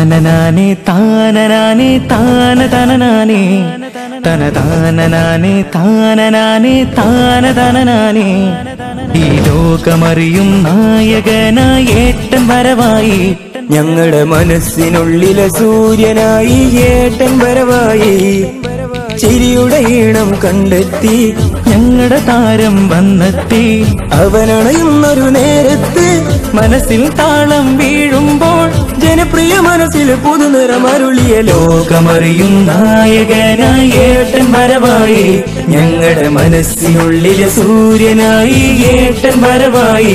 താനനാനെ താനനാനെ താന തനനാനെ തന താനനാനെ താനനാനെ താന തനനാനെ ഈ ലോകമറിയും നായകനായി ഏട്ടൻ വരവായി ഞങ്ങളുടെ മനസ്സിനുള്ളിലെ സൂര്യനായി ഏട്ടൻ വരവായി ചിരിയുടെ ഈണം കണ്ടെത്തി ഞങ്ങളുടെ താരം വന്നെത്തി അവനണയുന്നൊരു നേരത്ത് മനസ്സിൽ താളം വീഴുമ്പോൾ ജനപ്രിയ മനസ്സിൽ പുതുനിറമരുളിയ ലോകമറിയും നായകനായി ഏട്ടൻ വരവായി ഞങ്ങളുടെ മനസ്സിനുള്ളിലെ സൂര്യനായി ഏട്ടൻ വരവായി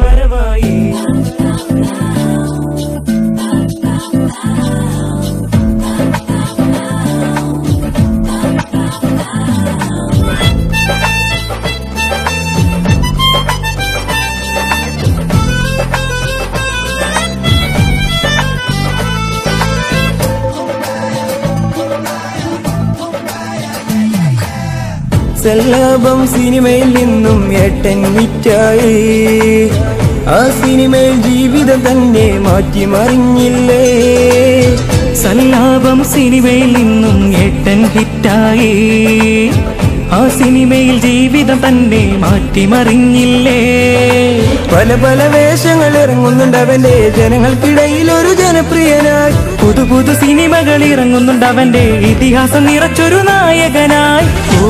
സല്ലാപം സിനിമയിൽ നിന്നും ഏട്ടൻ വിറ്റായി ആ സിനിമയിൽ ജീവിതം തന്നെ മാറ്റിമറിഞ്ഞില്ലേ സല്ലാപം സിനിമയിൽ നിന്നും ഏട്ടൻ ഹിറ്റായി ആ സിനിമയിൽ ജീവിതം തന്നെ മാറ്റിമറിഞ്ഞില്ലേ പല പല വേഷങ്ങൾ ഇറങ്ങുന്നുണ്ട് അവന്റെ ജനങ്ങൾക്കിടയിൽ ഒരു ജനപ്രിയനായി പുതു പുതു സിനിമകൾ ഇറങ്ങുന്നുണ്ട് അവന്റെ ഇതിഹാസം നിറച്ചൊരു നായകനായി ഓ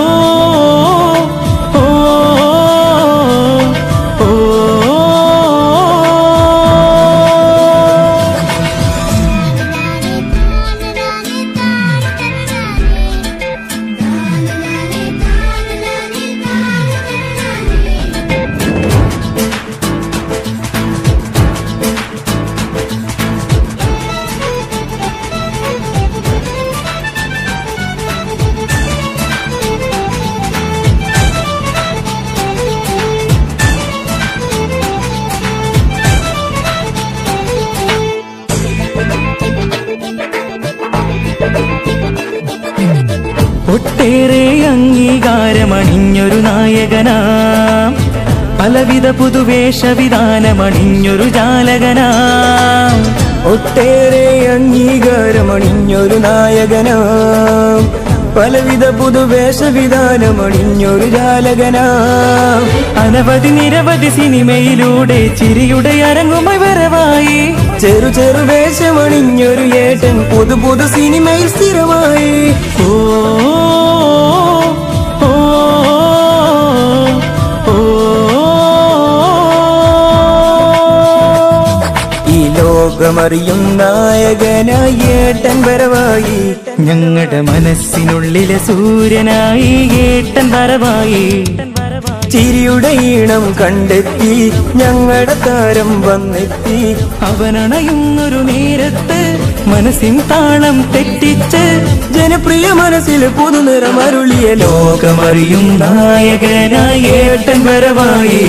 ഓ, ഓ, ഓ. ഒട്ടേറെ അംഗീകാരമണിഞ്ഞൊരു നായകനാം പലവിധ പുതുവേഷവിധാനമണിഞ്ഞൊരു ജാലകനാം ഒട്ടേറെ അംഗീകാരമണിഞ്ഞൊരു നായകനാം പലവിധ പുതുവേഷവിധാനമണിഞ്ഞൊരു ജാലകനാം അനവധി നിരവധി സിനിമയിലൂടെ ചിരിയുടെ അരങ്ങുമായി വരവായി ചെറു ചെറു വേഷമണിഞ്ഞൊരു ഏട്ടൻ പുതു പുതു സിനിമയിൽ സ്ഥിരമായി ഓ ഓ, ഓ, ഓ. ഈ ലോകമറിയും നായകനായി ഏട്ടൻ വരവായി ഞങ്ങളുടെ മനസ്സിനുള്ളിലെ സൂര്യനായി ഏട്ടൻ വരവായി ചിരിയുടെ ഈണം കണ്ടെത്തി ഞങ്ങളുടെ താരം വന്നെത്തി അവനണയുന്നൊരു നേരത്ത് മനസ്സിൻ താളം തെറ്റിച്ച് ജനപ്രിയ മനസ്സിൽ പുതുനിറമരുളിയ ലോകമറിയും നായകനായി ഏട്ടൻ വരവായി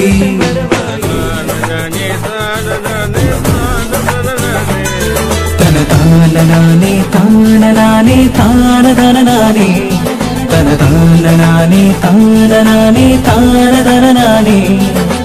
തന താനനാനെ താനനാനെ താനതനനാനെ തന താനനാനെ താനനാനെ താനതനനാനെ